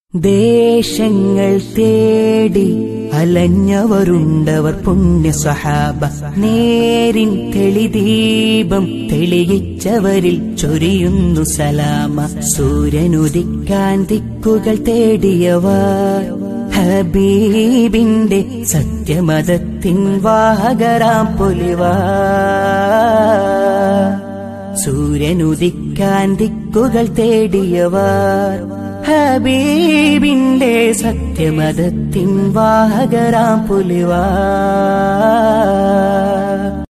ദേശങ്ങൾ തേടി അലഞ്ഞവരുണ്ടവർ പുണ്യ സഹാബ നേരിൻ തെളിദീപം തെളിയിച്ചവരിൽ ചൊരിയുന്നു സലാമ സൂര്യനുദിക്കാൻ ദിക്കുകൾ തേടിയവർ ഹബീബിന്റെ സത്യമതത്തിൻ വാഹകരാം പൊലിവാ സൂര്യനുദിക്കാൻ ദിക്കുകൾ തേടിയവർ ഹബീബിന്റെ സത്യമതത്തിൻ വാഹകരാം പുലിവാ